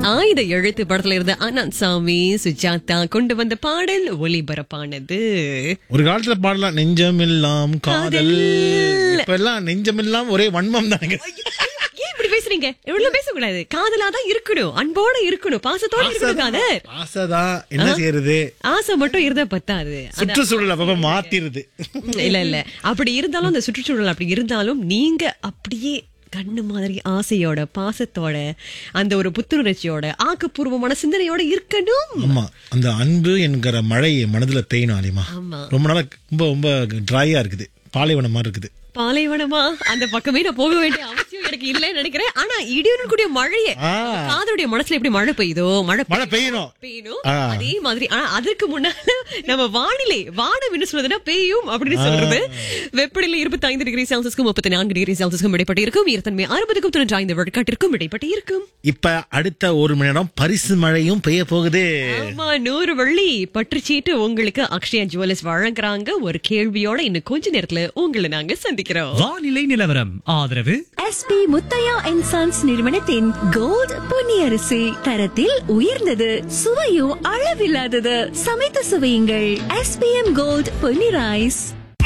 ஆயுத எழுத்து படத்துல இருந்த அனந்த் சாமி சுஜாதா கொண்டு வந்த பாடல் ஒளிபரப்பானது ஒரு காலத்துல பாடலாம் நெஞ்சமெல்லாம் காதல் காதல். இப்ப எல்லாம் நெஞ்சமெல்லாம் ஒரே வன்மம் தானுங்க ஏன் இப்படி பேசுறீங்க இவ்வளவு பேசக்கூடாது காதலாதான் இருக்கணும் அன்போட இருக்கணும் பாசத்தோட இருக்கணும் காதல் ஆசைதான் என்ன செய்யறது ஆசை மட்டும் இருந்தா பத்தாது சுற்றுச்சூழல் அப்பப்ப மாத்திருது இல்ல இல்ல அப்படி இருந்தாலும் அந்த சுற்றுச்சூழல் அப்படி இருந்தாலும் நீங்க அப்படியே கண்ணு மாதிரி ஆசையோட பாசத்தோட அந்த ஒரு புத்துணர்ச்சியோட ஆக்கப்பூர்வமான சிந்தனையோட இருக்கணும் ஆமா அந்த அன்பு என்கிற மழை என் மனதுல பெய்யணும் அலிமா ஆமா ரொம்ப நாளா ரொம்ப ரொம்ப ட்ரையா இருக்குது பாலைவனம் மாதிரி இருக்குது பாலைவனமா அந்த பக்கமே நான் போக வேண்டிய அவசியம் எனக்கு இல்லைன்னு நினைக்கிறேன் ஆனா இடியுடன் கூடிய மழையே ஆ. காதலுடைய மனசுல எப்படி மழை பெய்யுதோ மழை மழை பெய்யணும் பெய்யணும் ஆ. அதே மாதிரி ஆனா அதற்கு முன்னால நம்ம வானிலை வானம் என்ன சொல்றதுன்னா பெய்யும் அப்படின்னு சொல்றது வெப்பநிலை இருபத்தி ஐந்து டிகிரி செல்சியஸ்க்கும் முப்பத்தி நான்கு டிகிரி செல்சியஸ்க்கும் இடைப்பட்டு இருக்கும் ஈரத்தன்மை அறுபதுக்கும் தொண்ணூற்றி ஐந்து விழுக்காட்டிற்கும் இடைப்பட்டு இருக்கும் இப்ப அடுத்த ஒரு மணி நேரம் பரிசு மழையும் பெய்ய போகுது ஆமா நூறு வள்ளி பற்றுச்சீட்டு உங்களுக்கு அக்ஷயா ஜுவல்லர்ஸ் வழங்குறாங்க ஒரு கேள்வியோட இன்னும் கொஞ்ச நேரத்துல உங்களை நாங்க சந்திக்கிறோம் வானிலை நிலவரம் ஆதரவு எஸ்பி முத்தையா அண்ட் சன்ஸ் நிறுவனத்தின் கோல்ட் பொன்னியரிசி தரத்தில் உயர்ந்தது சுவையும் அளவில்லாதது சமைத்து சுவையுங்கள் எஸ்பிஎம் கோல்ட் பொன்னி ரைஸ்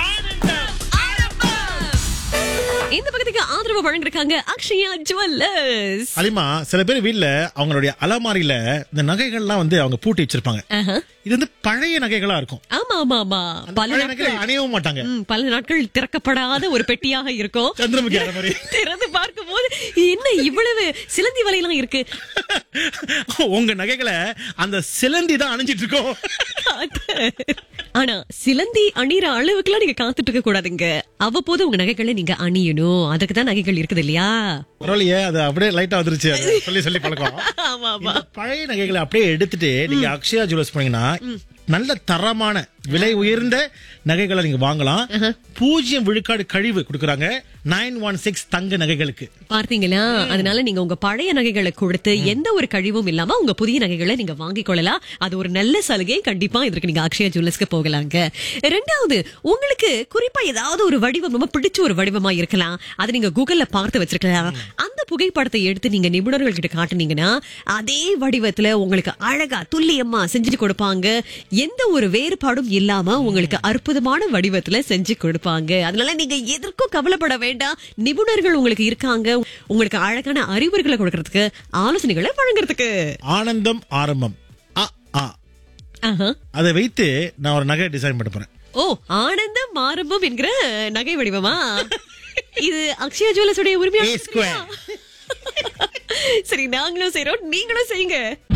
இந்த பக்கத்துக்கு ஆதரவு வழங்கிருக்காங்க அக்ஷயா ஜுவல்லர்ஸ் அலிமா சில பேர் வீட்ல அவங்களுடைய அலமாரியில இந்த நகைகள்லாம் வந்து அவங்க பூட்டி வச்சிருப்பாங்க ஆஹா. இது வந்து பழைய நகைகளா இருக்கும் ஆமா ஆமா ஆமா பல பழைய நாட்கள் நகைகளை அணையவும் மாட்டாங்க ம், பல நாட்கள் திறக்கப்படாத ஒரு பெட்டியாக இருக்கும் சந்திரமுகி அந்த மாதிரி திறந்து பார்க்கும் போது என்ன இவ்வளவு சிலந்தி வலையெல்லாம் இருக்கு உங்க நகைகளை அந்த சிலந்தி தான் அணிஞ்சிட்டு இருக்கோம் ஆனா சிலந்தி அணிற அளவுக்குலாம் நீங்க காத்துட்டு இருக்க கூடாதுங்க அவ்வப்போது உங்க நகைகளை நீங்க அணியணும் அதுக்கு தான் நகைகள் இருக்குது இல்லையா பரவாயில்லையே அது அப்படியே லைட்டா வந்துருச்சு அது சொல்லி சொல்லி பழக்கம் ஆமா ஆமா இந்த பழைய நகைகளை அப்படியே எடுத்துட்டு நீங்க அக்ஷயா ஜுவல்ஸ் போனீங்கன்னா நல்ல தரமான விலை உயர்ந்த நகைகளை நீங்க வாங்கலாம் பூஜ்ஜியம் விழுக்காடு கழிவு கொடுக்கறாங்க நைன் ஒன் சிக்ஸ் தங்க நகைகளுக்கு பார்த்தீங்களா அதனால நீங்க உங்க பழைய நகைகளை கொடுத்து எந்த ஒரு கழிவும் இல்லாம உங்க புதிய நகைகளை நீங்க வாங்கிக் கொள்ளலாம் அது ஒரு நல்ல சலுகை கண்டிப்பா இதற்கு நீங்க அக்ஷயா ஜுவல்லர்ஸ்க்கு போகலாங்க ரெண்டாவது உங்களுக்கு குறிப்பா ஏதாவது ஒரு வடிவம் ரொம்ப பிடிச்ச ஒரு வடிவமா இருக்கலாம் அதை நீங்க கூகுள்ல பார்த்து வச்சிருக்கலாம் அந்த புகைப்படத்தை எடுத்து நீங்க நிபுணர்கள் கிட்ட காட்டுனீங்கன்னா அதே வடிவத்துல உங்களுக்கு அழகா துல்லியமா செஞ்சு கொடுப்பாங்க எந்த ஒரு வேறுபாடும் இல்லாம உங்களுக்கு அற்புதமான வடிவத்துல செஞ்சு கொடுப்பாங்க அதனால நீங்க எதற்கும் கவலைப்பட வேண்டாம் நிபுணர்கள் உங்களுக்கு இருக்காங்க உங்களுக்கு அழகான அறிவுரைகளை கொடுக்கறதுக்கு ஆலோசனைகளை வழங்குறதுக்கு ஆனந்தம் ஆரம்பம் அ ஆ ஆஹா. அதை வைத்து நான் ஒரு நகை டிசைன் பண்ண போறேன் ஓ ஆனந்தம் ஆரம்பம் என்கிற நகை வடிவமா இது அக்ஷயா ஜுவல்லர்ஸ் உடைய உரிமையா A square. சரி நாங்களும் செய்றோம் நீங்களும் செய்யுங்க